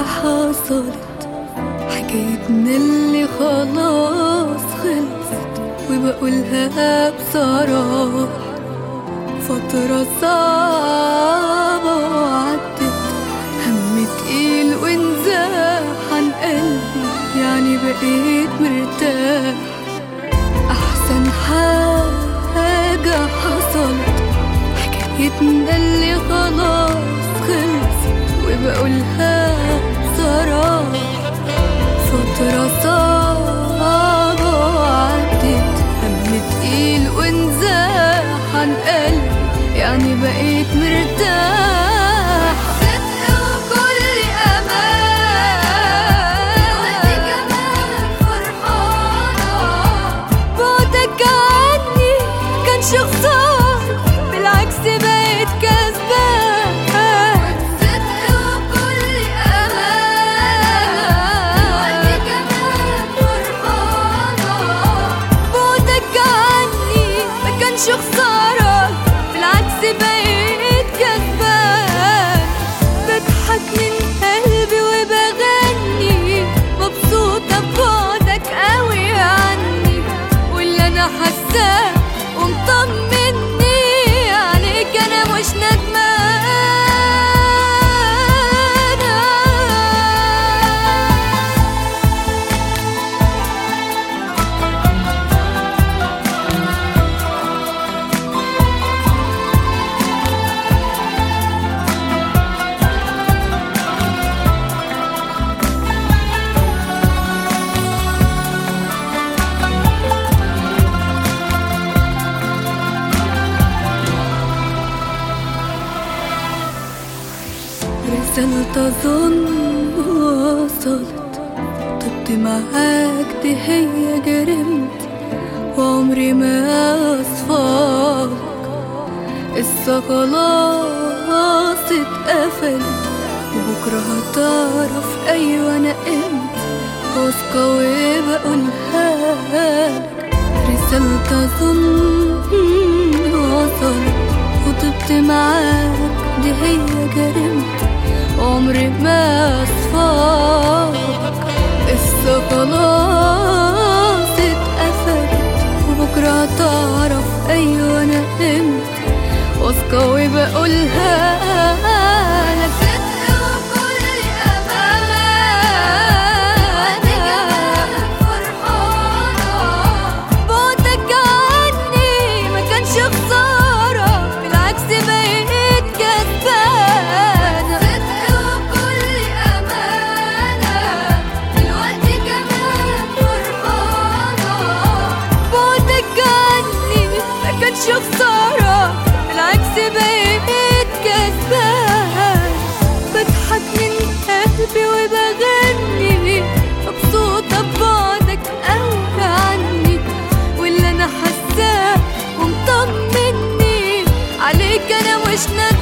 حصلت حكايتنا اللي خلاص خلصت وبقولها بصراحة فترة صعبة وعدت هم تقيل وانزاح عن قلبي يعني بقيت مرتاح أحسن حاجة حصلت حكايتنا اللي خلاص خلصت وبقولها بصراحة فترة صعبة وعدت هم تقيل وانزاح عن قلبي يعني بقيت مرتاح صدق وكل أمان وأنت كمان فرحانة بعدك عني كان شو خسارة بالعكس بقيت كسبان صدق وكل أمان وأنت كمان فرحانة بعدك عني ما كانش خسارة بالعكس بقيت كسبان بضحك من قلبي وبغني مبسوطة ببعدك قوي عني واللي أنا حاساه ومطمني عليك أنا مش ندمانة رسالة أظن وصلت طبت معاك دي هي جرمت وعمري ما أصفاك قصة خلاص اتقفلت وبكرة هتعرف أيوة أنا امتى واثقة وبقولها لك رسالة أظن وصلت وطبت معاك دي هي جرمت عمري ما أصفاك قصة خلاص اتقفلت وبكرة هتعرف أيوة أنا امتى واثقة وبقولها لك صدق وكل أمان فرحانة بعدك عني ما كانش خسارة بالعكس بقيت كسبانة صدق وكل أمانة دلوقتي كمان فرحانة بعدك عني ما كانش خسارة بالعكس بقيت كسبان بضحك من قلبي وبغني مبسوطة ببعدك قوي عني واللي أنا حاساه ومطمني عليك أنا مش ندمانة